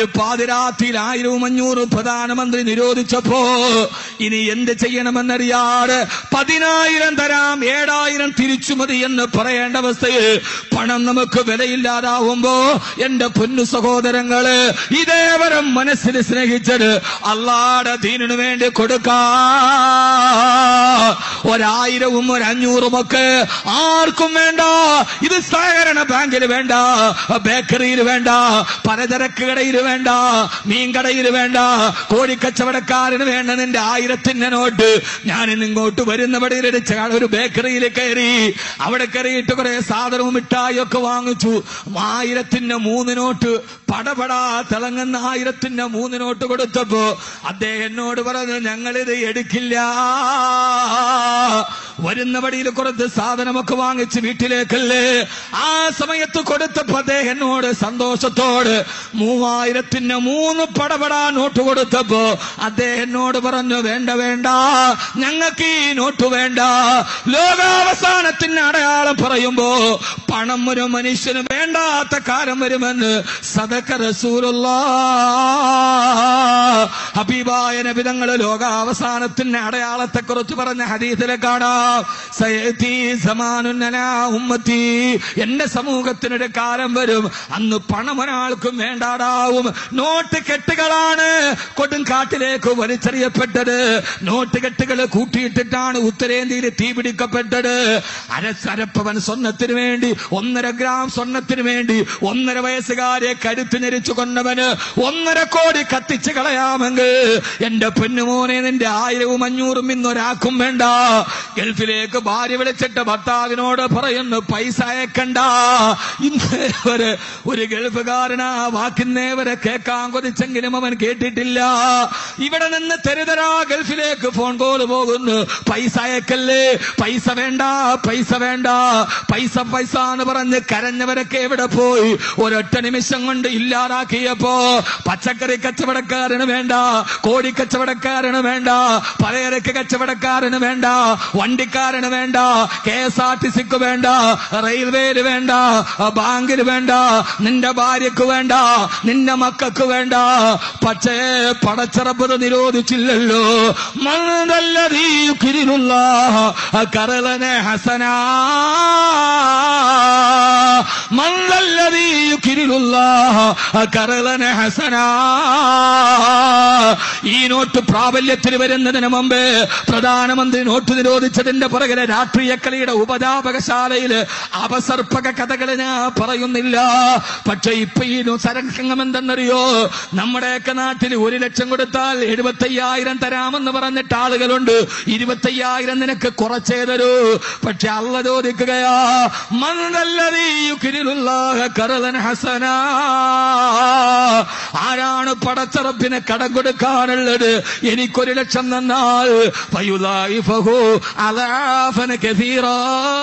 ഒരു പാതിരാത്രിയിൽ ആയിരവും അഞ്ഞൂറും പ്രധാനമന്ത്രി നിരോധിച്ചപ്പോ ഇനി എന്ത് ചെയ്യണമെന്നറിയാതെ പതിനായിരം തരാം ഏഴായിരം തിരിച്ചു മതി എന്ന് പറയേണ്ട അവസ്ഥയിൽ പണം നമുക്ക് വിലയില്ലാതാവുമ്പോ എന്റെ പൊന്നു സഹോദരങ്ങള് ഇതേവരം മനസ്സിൽ സ്നേഹിച്ചത് അള്ളാടെ ദീനിനു വേണ്ടി കൊടുക്കാ ഒരായിരവും ഒരു അഞ്ഞൂറും ഒക്കെ ആർക്കും വേണ്ട ഇത് സഹകരണ ബാങ്കിൽ വേണ്ട ബേക്കറിയിൽ വേണ്ട പലചരക്ക് കടയിൽ വേണ്ട മീൻകടയിൽ വേണ്ട കോഴിക്കച്ചവടക്കാരന് വേണ്ട നിന്റെ ആയിരത്തിന്റെ നോട്ട് ഞാൻ ഇന്ന് ഇങ്ങോട്ട് വരുന്നവിടെ ഒരു ബേക്കറിയിൽ കയറി അവിടെ കയറിയിട്ട് കുറെ സാധനവും മിഠായി ഒക്കെ വാങ്ങിച്ചു ആയിരത്തിന്റെ മൂന്ന് നോട്ട് പടപടാ തിളങ്ങുന്ന ആയിരത്തിന്റെ മൂന്ന് നോട്ട് കൊടുത്തപ്പോ അദ്ദേഹം എന്നോട് പറഞ്ഞു ഞങ്ങളിത് എടുക്കില്ല വരുന്ന വഴിയിൽ കുറച്ച് സാധനമൊക്കെ വാങ്ങിച്ച് വീട്ടിലേക്കല്ലേ ആ സമയത്ത് കൊടുത്തപ്പോ അദ്ദേഹം എന്നോട് സന്തോഷത്തോട് മൂവായിരത്തിന് മൂന്ന് പടപടാ നോട്ട് കൊടുത്തപ്പോ അദ്ദേഹം എന്നോട് പറഞ്ഞു വേണ്ട വേണ്ട ഞങ്ങൾക്ക് ഈ നോട്ട് വേണ്ട ലോകാവസാനത്തിന് അടയാളം പറയുമ്പോ പണം ഒരു മനുഷ്യന് വേണ്ടാത്ത കാലം വരുമെന്ന് സദക്ക റസൂലുള്ള ഹബീബായ നബിതങ്ങള് ലോകാവസാനത്തിന്റെ അടയാളത്തെ കുറിച്ച് പറഞ്ഞ ഹദീസിലെ കാണാം സയതി സമാനുൻ അലാ ഉമ്മത്തി എന്റെ സമൂഹത്തിനൊരു കാലം വരും അന്ന് പണം ഒരാൾക്കും വേണ്ടാടാവും നോട്ട് കെട്ടുകളാണ് കൊടുങ്കാട്ടിലേക്ക് വലിച്ചെറിയപ്പെട്ടത് നോട്ട് കെട്ടുകൾ കൂട്ടിയിട്ടിട്ടാണ് ഉത്തരേന്ത്യയിൽ തീ പിടിക്കപ്പെട്ടത് അരസരപ്പവൻ സ്വർണത്തിന് വേണ്ടി ഒന്നര ഗ്രാം സ്വർണത്തിന് വേണ്ടി ഒന്നര വയസ്സുകാരെ കരുത്ത് ഞെരിച്ചു കൊന്നവന് ഒന്നര കോടി കത്തിച്ച് കളയാമെങ്കിൽ എന്റെ പൊന്നുമോനെ നിന്റെ ആയിരവും അഞ്ഞൂറും ഇന്നൊരാക്കും വേണ്ട ഗൾഫിലേക്ക് ഭാര്യ വിളിച്ചിട്ട് ഭർത്താവിനോട് പറയുന്നു പൈസ അയക്കണ്ട ഇന്നേ വരെ ഒരു ഗൾഫുകാരൻ ആ വാക്കിന്നേ വരെ കേൾക്കാൻ കൊതിച്ചെങ്കിലും അവൻ കേട്ടിട്ടില്ല ഇവിടെ നിന്ന് തെരുതരാ ഗൾഫിലേക്ക് ഫോൺ കോൾ പോകുന്നു പൈസ അയക്കല്ലേ പൈസ വേണ്ട പൈസ വേണ്ട പൈസ പൈസ എന്ന് പറഞ്ഞ് കരഞ്ഞവരൊക്കെ എവിടെ പോയി ഒരൊറ്റ നിമിഷം കൊണ്ട് ഇല്ലാതാക്കിയപ്പോ പച്ചക്കറി കച്ചവടക്കാരന് വേണ്ട കോഴി കച്ചവടക്കാരന് വേണ്ട പലചരക്ക് കച്ചവടക്കാരന് വേണ്ട വണ്ടിക്കാരന് വേണ്ട കെ എസ് ആർ ടി സിക്ക് വേണ്ട റെയിൽവേയിൽ വേണ്ട ബാങ്കിൽ വേണ്ട നിന്റെ ഭാര്യക്ക് വേണ്ട നിന്റെ മക്കൾക്ക് വേണ്ട പക്ഷേ പടച്ചറപ്പത് നിരോധിച്ചില്ലല്ലോ മന്നല്ലതീ കിരിലുള്ള കരളനെ ഹസനാ മന്നല്ലതീ കിരിലുള്ള കരളനെ ഹസനാ ഈ നോട്ട് പ്രാബല്യത്തിൽ വരുന്നതിന് മുമ്പ് പ്രധാനമന്ത്രി നോട്ട് നിരോധിച്ചതിന്റെ പുറകിലെ രാഷ്ട്രീയ കളിയുടെ ഉപജാപകശാലയിൽ അപസർപ്പക കഥകളെ ഞാൻ പറയുന്നില്ല പക്ഷെ ഇപ്പൊ ഈ സരംഗം എന്തെന്നറിയോ നമ്മുടെയൊക്കെ നാട്ടിൽ ഒരു ലക്ഷം കൊടുത്താൽ എഴുപത്തയ്യായിരം തരാമെന്ന് പറഞ്ഞിട്ട് ആളുകളുണ്ട് ഇരുപത്തയ്യായിരം നിനക്ക് കുറച്ചേ തരൂ പക്ഷെ അള്ള ചോദിക്കുകയാ മന്ദല്ലതീയുക്കിലുള്ള കരളൻ ഹസന ആരാണ് പടച്ചറപ്പിന് കടം കൊടുക്കാനുള്ളത് എനിക്കൊരു ലക്ഷം തന്നാൽ ഫയുലായിഫഹു അലാഫന കസീറാ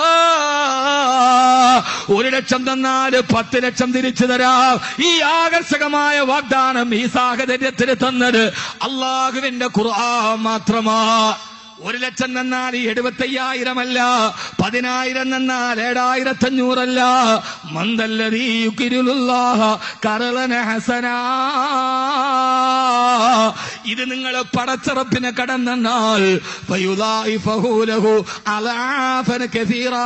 ഒരു ലക്ഷം തന്നാൽ പത്ത് ലക്ഷം തിരിച്ചു തരാം ഈ ആകർഷകമായ വാഗ്ദാനം ഈ സാഹചര്യത്തിൽ തന്നത് അള്ളാഹുവിന്റെ ഖുർആൻ മാത്രമാ ഒരു ലക്ഷം തന്നാൽ എഴുപത്തയ്യായിരമല്ല പതിനായിരം തന്നാൽ ഏഴായിരത്തി അഞ്ഞൂറല്ല മന്ദല്ലതീയുക്കിരുളുള്ള കരളന ഹസനാ ഇത് നിങ്ങൾ പടച്ചറപ്പിനെ കടം തന്നാൽ ഫയുദായിഫഹു ലഹു അലാഫന കസീറാ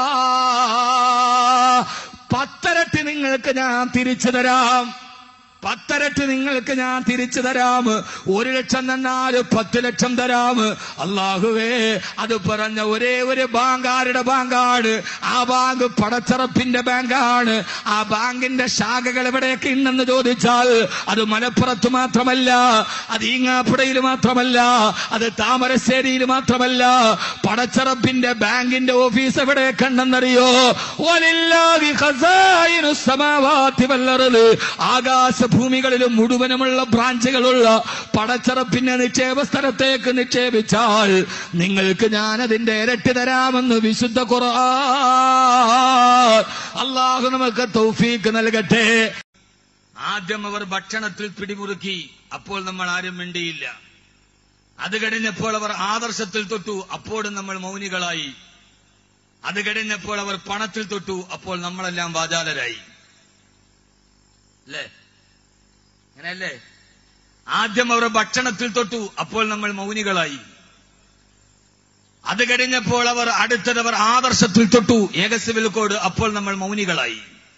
പത്തരട്ടി നിങ്ങൾക്ക് ഞാൻ തിരിച്ചു തരാം പത്തരട്ട് നിങ്ങൾക്ക് ഞാൻ തിരിച്ചു തരാം ഒരു ലക്ഷം തന്നാൽ പത്ത് ലക്ഷം തരാം അള്ളാഹുവേ അത് പറഞ്ഞ ഒരേ ഒരു ബാങ്ക് ആരുടെ ബാങ്കാണ് ആ ബാങ്ക് പടച്ചറപ്പിന്റെ ബാങ്കാണ് ആ ബാങ്കിന്റെ ശാഖകൾ എവിടെയൊക്കെ ഉണ്ടെന്ന് ചോദിച്ചാൽ അത് മലപ്പുറത്ത് മാത്രമല്ല അത് ഈങ്ങാപ്പുഴയിൽ മാത്രമല്ല അത് താമരശ്ശേരിയിൽ മാത്രമല്ല പടച്ചറപ്പിന്റെ ബാങ്കിന്റെ ഓഫീസ് എവിടെയൊക്കെ ഉണ്ടെന്നറിയോ വലില്ലാഹി ഖസായിനു സമാവാതി വല്ലറത് ആകാശ ഭൂമികളിലും മുഴുവനുമുള്ള ബ്രാഞ്ചുകളുള്ള പടച്ചറപ്പിന്റെ നിക്ഷേപ സ്ഥലത്തേക്ക് നിക്ഷേപിച്ചാൽ നിങ്ങൾക്ക് ഞാൻ അതിന്റെ ഇരട്ടി തരാമെന്ന് വിശുദ്ധ ഖുർആൻ അള്ളാഹു നമുക്ക് തൗഫീക്ക് നൽകട്ടെ ആദ്യം അവർ ഭക്ഷണത്തിൽ പിടിമുറുക്കി അപ്പോൾ നമ്മൾ ആരും മിണ്ടിയില്ല അത് കഴിഞ്ഞപ്പോൾ അവർ ആദർശത്തിൽ തൊട്ടു അപ്പോഴും നമ്മൾ മൗനികളായി അത് കഴിഞ്ഞപ്പോൾ അവർ പണത്തിൽ തൊട്ടു അപ്പോൾ നമ്മളെല്ലാം വാചാലരായി അല്ലേ അങ്ങനെയല്ലേ ആദ്യം അവർ ഭക്ഷണത്തിൽ തൊട്ടു അപ്പോൾ നമ്മൾ മൗനികളായി അത് കഴിഞ്ഞപ്പോൾ അവർ അടുത്തത് അവർ ആദർശത്തിൽ തൊട്ടു ഏക സിവിൽ കോഡ് അപ്പോൾ നമ്മൾ മൗനികളായി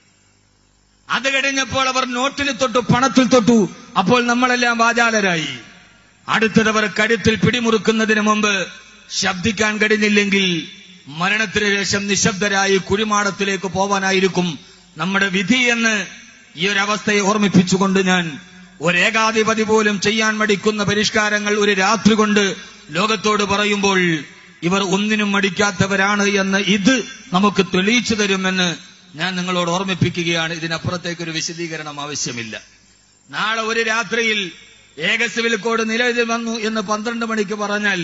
അത് കഴിഞ്ഞപ്പോൾ അവർ നോട്ടിൽ തൊട്ടു പണത്തിൽ തൊട്ടു അപ്പോൾ നമ്മളെല്ലാം വാചാലരായി അടുത്തതവർ കരുത്തിൽ പിടിമുറുക്കുന്നതിന് മുമ്പ് ശബ്ദിക്കാൻ കഴിഞ്ഞില്ലെങ്കിൽ മരണത്തിന് ശേഷം നിശബ്ദരായി കുഴിമാടത്തിലേക്ക് പോവാനായിരിക്കും നമ്മുടെ വിധി എന്ന് ഈ ഒരു അവസ്ഥയെ ഓർമ്മിപ്പിച്ചുകൊണ്ട് ഞാൻ ഒരേകാധിപതി പോലും ചെയ്യാൻ മടിക്കുന്ന പരിഷ്കാരങ്ങൾ ഒരു രാത്രി കൊണ്ട് ലോകത്തോട് പറയുമ്പോൾ ഇവർ ഒന്നിനും മടിക്കാത്തവരാണ് എന്ന് ഇത് നമുക്ക് തെളിയിച്ചു തരുമെന്ന് ഞാൻ നിങ്ങളോട് ഓർമ്മിപ്പിക്കുകയാണ് ഇതിനപ്പുറത്തേക്ക് ഒരു വിശദീകരണം ആവശ്യമില്ല നാളെ ഒരു രാത്രിയിൽ ഏക സിവിൽ കോഡ് നിലവിൽ വന്നു എന്ന് പന്ത്രണ്ട് മണിക്ക് പറഞ്ഞാൽ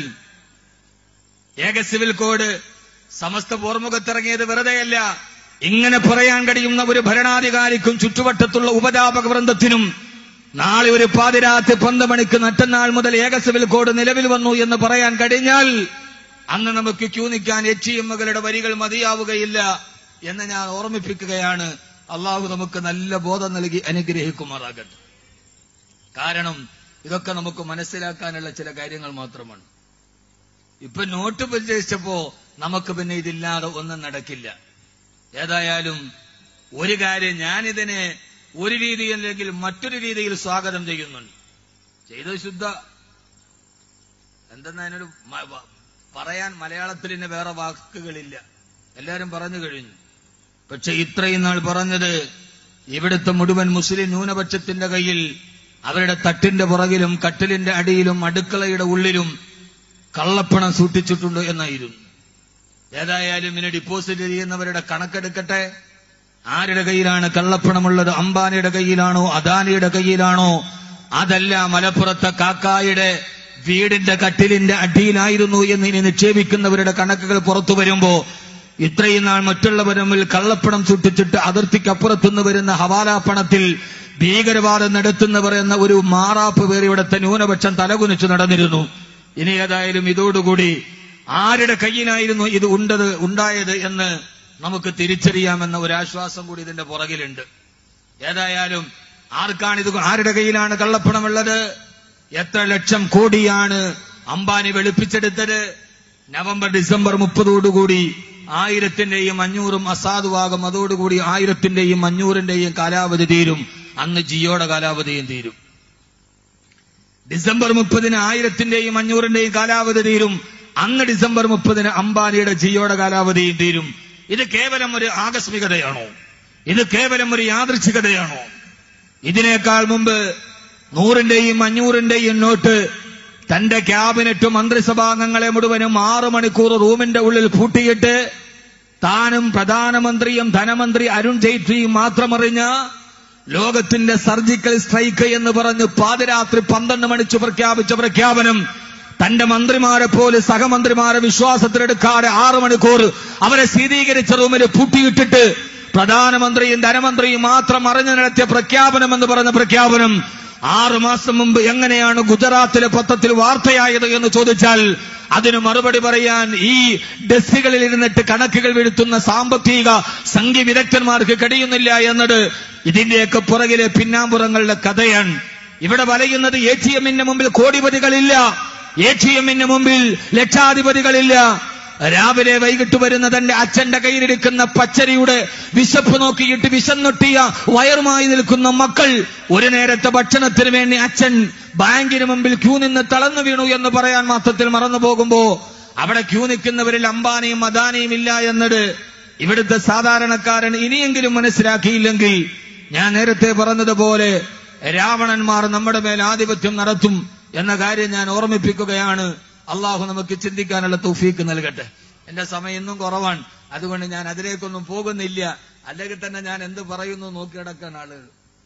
ഏക സിവിൽ കോഡ് സമസ്ത പോർമുഖത്തിറങ്ങിയത് വെറുതെയല്ല ഇങ്ങനെ പറയാൻ കഴിയുന്ന ഒരു ഭരണാധികാരിക്കും ചുറ്റുവട്ടത്തുള്ള ഉപജാപക വൃന്ദത്തിനും നാളെ ഒരു പാതിരാത്രി പന്ത് മണിക്ക് മറ്റന്നാൾ മുതൽ ഏക സിവിൽ കോഡ് നിലവിൽ വന്നു എന്ന് പറയാൻ കഴിഞ്ഞാൽ അന്ന് നമുക്ക് ക്യൂ നിൽക്കാൻ എച്ച് എമ്മുകളുടെ വരികൾ മതിയാവുകയില്ല എന്ന് ഞാൻ ഓർമ്മിപ്പിക്കുകയാണ് അള്ളാഹു നമുക്ക് നല്ല ബോധം നൽകി അനുഗ്രഹിക്കുമാറാകട്ടെ കാരണം ഇതൊക്കെ നമുക്ക് മനസ്സിലാക്കാനുള്ള ചില കാര്യങ്ങൾ മാത്രമാണ് ഇപ്പൊ നോട്ട് പരിചയിച്ചപ്പോ നമുക്ക് പിന്നെ ഇതില്ലാതെ ഒന്നും നടക്കില്ല ഏതായാലും ഒരു കാര്യം ഞാനിതിനെ ഒരു രീതിയിൽ അല്ലെങ്കിൽ മറ്റൊരു രീതിയിൽ സ്വാഗതം ചെയ്യുന്നുണ്ട് ചെയ്ത ശുദ്ധ എന്തെന്നാ അതിനൊരു മ- വ- പറയാൻ മലയാളത്തിൽ തന്നെ വേറെ വാക്കുകളില്ല എല്ലാരും പറഞ്ഞു കഴിഞ്ഞു പക്ഷെ ഇത്രയും നാൾ പറഞ്ഞത് ഇവിടുത്തെ മുഴുവൻ മുസ്ലിം ന്യൂനപക്ഷത്തിന്റെ കയ്യിൽ അവരുടെ തട്ടിന്റെ പുറകിലും കട്ടിലിന്റെ അടിയിലും അടുക്കളയുടെ ഉള്ളിലും കള്ളപ്പണം സൂക്ഷിച്ചിട്ടുണ്ട് എന്നായിരുന്നു ഏതായാലും ഇനി ഡിപ്പോസിറ്റ് ചെയ്യുന്നവരുടെ കണക്കെടുക്കട്ടെ ആരുടെ കയ്യിലാണ് കള്ളപ്പണമുള്ളത് അംബാനിയുടെ കയ്യിലാണോ അദാനിയുടെ കയ്യിലാണോ അതല്ല മലപ്പുറത്തെ കാക്കായുടെ വീടിന്റെ കട്ടിലിന്റെ അടിയിലായിരുന്നു എന്ന് ഇനി നിക്ഷേപിക്കുന്നവരുടെ കണക്കുകൾ പുറത്തു വരുമ്പോ ഇത്രയും നാൾ മറ്റുള്ളവർ തമ്മിൽ കള്ളപ്പണം സൂക്ഷിച്ചിട്ട് അതിർത്തിക്കപ്പുറത്തുനിന്ന് വരുന്ന ഹവാല പണത്തിൽ ഭീകരവാദം നടത്തുന്നവർ എന്ന ഒരു മാറാപ്പ് പേർ ഇവിടുത്തെ ന്യൂനപക്ഷം തലകുനിച്ചു നടന്നിരുന്നു ഇനി ഏതായാലും ഇതോടുകൂടി ആരുടെ കയ്യിലായിരുന്നു ഇത് ഉണ്ടത് ഉണ്ടായത് എന്ന് നമുക്ക് തിരിച്ചറിയാമെന്ന ഒരു ആശ്വാസം കൂടി ഇതിന്റെ പുറകിലുണ്ട് ഏതായാലും ആർക്കാണ് ഇത് ആരുടെ കയ്യിലാണ് കള്ളപ്പണമുള്ളത് എത്ര ലക്ഷം കോടിയാണ് അംബാനി വെളുപ്പിച്ചെടുത്തത് നവംബർ ഡിസംബർ മുപ്പതോടുകൂടി ആയിരത്തിന്റെയും അഞ്ഞൂറും അസാധുവാകും അതോടുകൂടി ആയിരത്തിന്റെയും അഞ്ഞൂറിന്റെയും കാലാവധി തീരും അന്ന് ജിയോയുടെ കാലാവധിയും തീരും ഡിസംബർ മുപ്പതിന് ആയിരത്തിന്റെയും അഞ്ഞൂറിന്റെയും കാലാവധി തീരും അന്ന് ഡിസംബർ മുപ്പതിന് അംബാനിയുടെ ജിയോയുടെ കാലാവധിയും തീരും ഇത് കേവലം ഒരു ആകസ്മികതയാണോ ഇത് കേവലം ഒരു യാദൃച്ഛികതയാണോ ഇതിനേക്കാൾ മുമ്പ് നൂറിന്റെയും അഞ്ഞൂറിന്റെയും നോട്ട് തന്റെ ക്യാബിനറ്റ് മന്ത്രിസഭാംഗങ്ങളെ മുഴുവനും ആറു മണിക്കൂർ റൂമിന്റെ ഉള്ളിൽ പൂട്ടിയിട്ട് താനും പ്രധാനമന്ത്രിയും ധനമന്ത്രി അരുൺ ജെയ്റ്റ്ലിയും മാത്രമറിഞ്ഞ ലോകത്തിന്റെ സർജിക്കൽ സ്ട്രൈക്ക് എന്ന് പറഞ്ഞ് പാതിരാത്രി പന്ത്രണ്ട് മണിക്ക് പ്രഖ്യാപിച്ച പ്രഖ്യാപനം തന്റെ മന്ത്രിമാരെ പോലെ സഹമന്ത്രിമാരെ വിശ്വാസത്തിലെടുക്കാതെ ആറു മണിക്കൂർ അവരെ സ്ഥിരീകരിച്ച റൂമിൽ പൂട്ടിയിട്ടിട്ട് പ്രധാനമന്ത്രിയും ധനമന്ത്രിയും മാത്രം അറിഞ്ഞു നടത്തിയ പ്രഖ്യാപനം എന്ന് പറഞ്ഞ പ്രഖ്യാപനം ആറു മാസം മുമ്പ് എങ്ങനെയാണ് ഗുജറാത്തിലെ പത്രത്തിൽ വാർത്തയായത് എന്ന് ചോദിച്ചാൽ അതിന് മറുപടി പറയാൻ ഈ ഡെസ്കുകളിൽ ഇരുന്നിട്ട് കണക്കുകൾ വീഴ്ത്തുന്ന സാമ്പത്തിക സംഖ്യ വിദഗ്ധന്മാർക്ക് കഴിയുന്നില്ല എന്നത് ഇതിന്റെയൊക്കെ പുറകിലെ പിന്നാമ്പുറങ്ങളുടെ കഥയാണ് ഇവിടെ വലയുന്നത് എ ടി എമ്മിന്റെ മുമ്പിൽ കോടിപതികളില്ല എ ടി എമ്മിന് മുമ്പിൽ ലക്ഷാധിപതികളില്ല രാവിലെ വൈകിട്ട് വരുന്ന തന്റെ അച്ഛന്റെ കയ്യിലിരിക്കുന്ന പച്ചരിയുടെ വിശപ്പ് നോക്കിയിട്ട് വിശന്നൊട്ടിയ വയറുമായി നിൽക്കുന്ന മക്കൾ ഒരു നേരത്തെ ഭക്ഷണത്തിന് വേണ്ടി അച്ഛൻ ബാങ്കിന് മുമ്പിൽ ക്യൂ നിന്ന് തളർന്നു വീണു എന്ന് പറയാൻ മാത്രത്തിൽ മറന്നു പോകുമ്പോ അവിടെ ക്യൂ നിൽക്കുന്നവരിൽ അംബാനിയും അദാനിയും ഇല്ല എന്നത് ഇവിടുത്തെ സാധാരണക്കാരൻ ഇനിയെങ്കിലും മനസ്സിലാക്കിയില്ലെങ്കിൽ ഞാൻ നേരത്തെ പറഞ്ഞതുപോലെ രാവണന്മാർ നമ്മുടെ മേൽ ആധിപത്യം നടത്തും എന്ന കാര്യം ഞാൻ ഓർമ്മിപ്പിക്കുകയാണ് അള്ളാഹു നമുക്ക് ചിന്തിക്കാനുള്ള തൗഫീക്ക് നൽകട്ടെ എന്റെ സമയം ഇന്നും കുറവാണ് അതുകൊണ്ട് ഞാൻ അതിലേക്കൊന്നും പോകുന്നില്ല അല്ലെങ്കിൽ തന്നെ ഞാൻ എന്ത് പറയുന്നു നോക്കി കിടക്കാൻ ആളുകൾ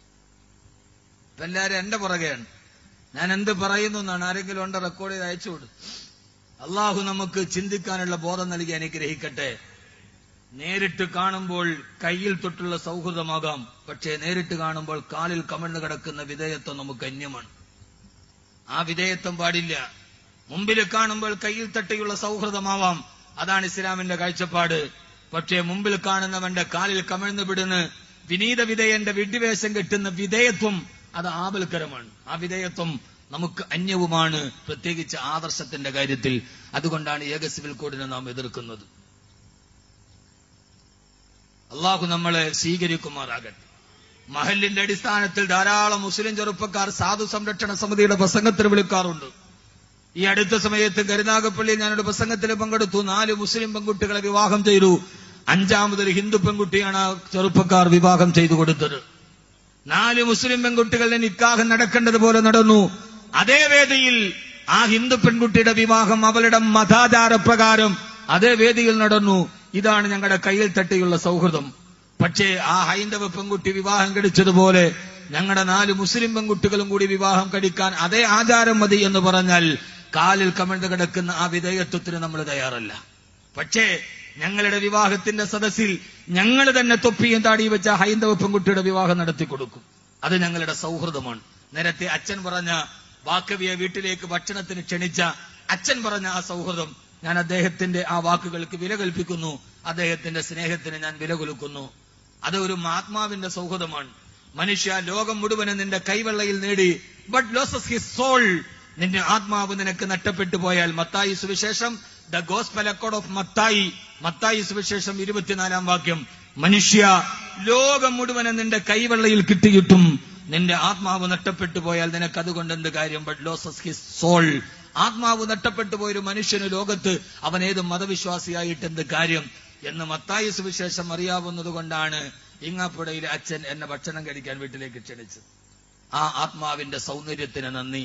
ഇപ്പൊ എല്ലാരും എന്റെ പുറകെയാണ് ഞാൻ എന്ത് പറയുന്നു എന്നാണ് ആരെങ്കിലും ഉണ്ട് റെക്കോർഡ് ചെയ്ത് അയച്ചുകൊടു അള്ളാഹു നമുക്ക് ചിന്തിക്കാനുള്ള ബോധം നൽകി അനുഗ്രഹിക്കട്ടെ നേരിട്ട് കാണുമ്പോൾ കയ്യിൽ തൊട്ടുള്ള സൗഹൃദമാകാം പക്ഷേ നേരിട്ട് കാണുമ്പോൾ കാലിൽ കമഴ്ന്നു കിടക്കുന്ന വിധേയത്വം നമുക്ക് അന്യമാണ് ആ വിധേയത്വം പാടില്ല മുമ്പിൽ കാണുമ്പോൾ കയ്യിൽ തട്ടിയുള്ള സൗഹൃദമാവാം അതാണ് ഇസ്ലാമിന്റെ കാഴ്ചപ്പാട് പക്ഷേ മുമ്പിൽ കാണുന്നവന്റെ കാലിൽ കമിഴ്ന്നു വിടുന്ന് വിനീത വിധേയന്റെ വിഡ്ഢിവേഷം കെട്ടുന്ന വിധേയത്വം അത് ആപൽക്കരമാണ് ആ വിധേയത്വം നമുക്ക് അന്യവുമാണ് പ്രത്യേകിച്ച് ആദർശത്തിന്റെ കാര്യത്തിൽ അതുകൊണ്ടാണ് ഏക സിവിൽ കോഡിനെ നാം എതിർക്കുന്നത് അള്ളാഹു നമ്മളെ സ്വീകരിക്കുമാറാകട്ടെ മഹലിന്റെ അടിസ്ഥാനത്തിൽ ധാരാളം മുസ്ലിം ചെറുപ്പക്കാർ സാധു സംരക്ഷണ സമിതിയുടെ പ്രസംഗത്തിന് വിളിക്കാറുണ്ട് ഈ അടുത്ത സമയത്ത് കരുനാഗപ്പള്ളി ഞാനൊരു പ്രസംഗത്തിൽ പങ്കെടുത്തു നാല് മുസ്ലിം പെൺകുട്ടികളെ വിവാഹം ചെയ്തു അഞ്ചാമതൊരു ഹിന്ദു പെൺകുട്ടിയാണ് ആ ചെറുപ്പക്കാർ വിവാഹം ചെയ്തു കൊടുത്തത് നാല് മുസ്ലിം പെൺകുട്ടികളുടെ നിക്കാഹ് നടക്കേണ്ടതുപോലെ നടന്നു അതേ വേദിയിൽ ആ ഹിന്ദു പെൺകുട്ടിയുടെ വിവാഹം അവളുടെ മതാചാര പ്രകാരം അതേ വേദിയിൽ നടന്നു ഇതാണ് ഞങ്ങളുടെ കയ്യിൽ തട്ടിയുള്ള സൗഹൃദം പക്ഷേ ആ ഹൈന്ദവ പെൺകുട്ടി വിവാഹം കഴിച്ചതുപോലെ ഞങ്ങളുടെ നാല് മുസ്ലിം പെൺകുട്ടികളും കൂടി വിവാഹം കഴിക്കാൻ അതേ ആചാരം മതി എന്ന് പറഞ്ഞാൽ കാലിൽ കമിഴ്ന്നു കിടക്കുന്ന ആ വിധേയത്വത്തിന് നമ്മൾ തയ്യാറല്ല പക്ഷേ ഞങ്ങളുടെ വിവാഹത്തിന്റെ സദസ്സിൽ ഞങ്ങൾ തന്നെ തൊപ്പിയും താടിയും വെച്ച ആ ഹൈന്ദവ പെൺകുട്ടിയുടെ വിവാഹം നടത്തി കൊടുക്കും അത് ഞങ്ങളുടെ സൗഹൃദമാണ് നേരത്തെ അച്ഛൻ പറഞ്ഞ വാക്കവിയെ വീട്ടിലേക്ക് ഭക്ഷണത്തിന് ക്ഷണിച്ച അച്ഛൻ പറഞ്ഞ ആ സൗഹൃദം ഞാൻ അദ്ദേഹത്തിന്റെ ആ വാക്കുകൾക്ക് വില കൽപ്പിക്കുന്നു അദ്ദേഹത്തിന്റെ സ്നേഹത്തിന് ഞാൻ വില കൊടുക്കുന്നു അത് ഒരു ആത്മാവിന്റെ സൗഹൃദമാണ് മനുഷ്യ ലോകം മുഴുവനും നിന്റെ കൈവെള്ളയിൽ നേടി ബട്ട് ലോസസ് ഹിസ് സോൾ നിന്റെ ആത്മാവ് നിനക്ക് നഷ്ടപ്പെട്ടു പോയാൽ മത്തായി സുവിശേഷം the gospel accord of Mathai Mathai സുവിശേഷം ഇരുപത്തിനാലാം വാക്യം മനുഷ്യ ലോകം മുഴുവനും നിന്റെ കൈവെള്ളയിൽ കിട്ടിയിട്ടും നിന്റെ ആത്മാവ് നഷ്ടപ്പെട്ടു പോയാൽ നിനക്ക് അതുകൊണ്ട് എന്ത് കാര്യം ബട്ട് ലോസസ് ഹിസ് സോൾ ആത്മാവ് നഷ്ടപ്പെട്ടു പോയൊരു മനുഷ്യന് ലോകത്ത് അവൻ ഏത് മതവിശ്വാസിയായിട്ട് എന്ത് കാര്യം എന്ന് മത്തായി സുവിശേഷം അറിയാവുന്നത് കൊണ്ടാണ് ഇങ്ങാപ്പുഴയിലെ അച്ഛൻ എന്നെ ഭക്ഷണം കഴിക്കാൻ വീട്ടിലേക്ക് ക്ഷണിച്ചത് ആ ആത്മാവിന്റെ സൗന്ദര്യത്തിന് നന്ദി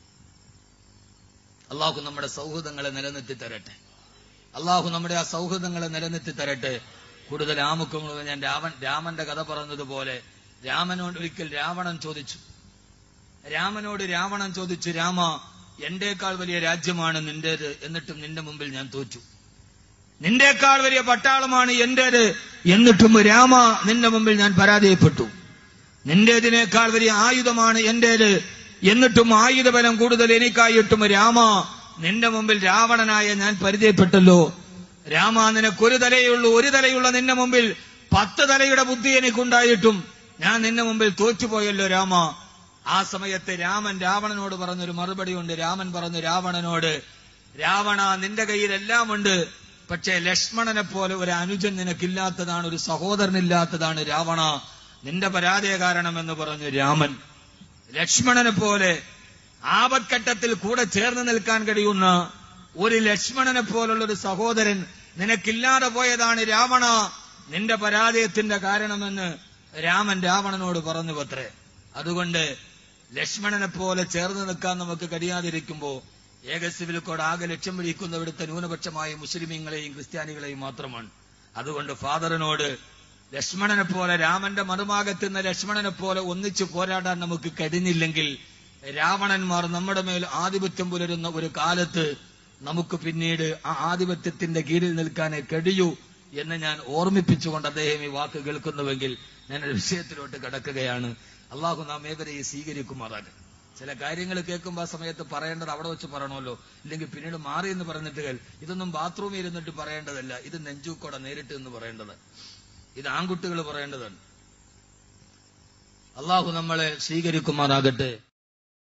അള്ളാഹു നമ്മുടെ സൗഹൃദങ്ങളെ നിലനിർത്തി തരട്ടെ അള്ളാഹു നമ്മുടെ ആ സൗഹൃദങ്ങളെ നിലനിർത്തി തരട്ടെ കൂടുതൽ ആമുഖങ്ങൾ ഞാൻ രാമൻ രാമന്റെ കഥ പറഞ്ഞതുപോലെ രാമനോട് ഒരിക്കൽ രാവണൻ ചോദിച്ചു രാമനോട് രാവണൻ ചോദിച്ചു രാമ എന്റെക്കാൾ വലിയ രാജ്യമാണ് നിന്റേത് എന്നിട്ടും നിന്റെ മുമ്പിൽ ഞാൻ തോറ്റു നിന്റെക്കാൾ വലിയ പട്ടാളമാണ് എന്റേത് എന്നിട്ടും രാമ നിന്റെ മുമ്പിൽ ഞാൻ പരാജയപ്പെട്ടു നിന്റേതിനേക്കാൾ വലിയ ആയുധമാണ് എന്റേത് എന്നിട്ടും ആയുധബലം കൂടുതൽ എനിക്കായിട്ടും രാമ നിന്റെ മുമ്പിൽ രാവണനായ ഞാൻ പരിചയപ്പെട്ടല്ലോ രാമ നിനക്കൊരു തലയുള്ളൂ ഒരു തലയുള്ള നിന്റെ മുമ്പിൽ പത്ത് തലയുടെ ബുദ്ധി എനിക്കുണ്ടായിട്ടും ഞാൻ നിന്റെ മുമ്പിൽ തോറ്റുപോയല്ലോ രാമ ആ സമയത്ത് രാമൻ രാവണനോട് പറഞ്ഞൊരു മറുപടി ഉണ്ട് രാമൻ പറഞ്ഞു രാവണനോട് രാവണ നിന്റെ കയ്യിൽ എല്ലാം ഉണ്ട് പക്ഷേ ലക്ഷ്മണനെ പോലെ ഒരു അനുജൻ നിനക്കില്ലാത്തതാണ് ഒരു സഹോദരനില്ലാത്തതാണ് രാവണ നിന്റെ പരാജയ കാരണമെന്ന് പറഞ്ഞു രാമൻ ലക്ഷ്മണനെ പോലെ ആപത്ഘട്ടത്തിൽ കൂടെ ചേർന്ന് നിൽക്കാൻ കഴിയുന്ന ഒരു ലക്ഷ്മണനെ പോലുള്ള ഒരു സഹോദരൻ നിനക്കില്ലാതെ പോയതാണ് രാവണ നിന്റെ പരാജയത്തിന്റെ കാരണമെന്ന് രാമൻ രാവണനോട് പറഞ്ഞു പത്രേ അതുകൊണ്ട് ലക്ഷ്മണനെ പോലെ ചേർന്ന് നിൽക്കാൻ നമുക്ക് കഴിയാതിരിക്കുമ്പോ ഏക സിവിൽ കോഡ് ആകെ ലക്ഷ്യം പിടിക്കുന്ന ഇവിടുത്തെ ന്യൂനപക്ഷമായ മുസ്ലിമീങ്ങളെയും ക്രിസ്ത്യാനികളെയും മാത്രമാണ് അതുകൊണ്ട് ഫാദറിനോട് ലക്ഷ്മണനെ പോലെ രാമന്റെ മറുഭാഗത്തുനിന്ന് ലക്ഷ്മണനെ പോലെ ഒന്നിച്ചു പോരാടാൻ നമുക്ക് കഴിഞ്ഞില്ലെങ്കിൽ രാവണന്മാർ നമ്മുടെ മേൽ ആധിപത്യം പുലരുന്ന ഒരു കാലത്ത് നമുക്ക് പിന്നീട് ആ ആധിപത്യത്തിന്റെ കീഴിൽ നിൽക്കാനേ കഴിയൂ എന്ന് ഞാൻ ഓർമ്മിപ്പിച്ചുകൊണ്ട് അദ്ദേഹം ഈ വാക്ക് കേൾക്കുന്നുവെങ്കിൽ ഞാൻ ഒരു വിഷയത്തിലോട്ട് കടക്കുകയാണ് അള്ളാഹു നാം ഏവരെയും സ്വീകരിക്കുമാറാകട്ടെ ചില കാര്യങ്ങൾ കേൾക്കുമ്പോൾ ആ സമയത്ത് പറയേണ്ടത് അവിടെ വെച്ച് പറയണമല്ലോ ഇല്ലെങ്കിൽ പിന്നീട് മാറി എന്ന് പറഞ്ഞിട്ട് കേൾ ഇതൊന്നും ബാത്റൂമിൽ ഇരുന്നിട്ട് പറയേണ്ടതല്ല ഇത് നെഞ്ചൂക്കോടെ നേരിട്ട് എന്ന് പറയേണ്ടത് ഇത് ആൺകുട്ടികൾ പറയേണ്ടതാണ് അള്ളാഹു നമ്മളെ സ്വീകരിക്കുമാറാകട്ടെ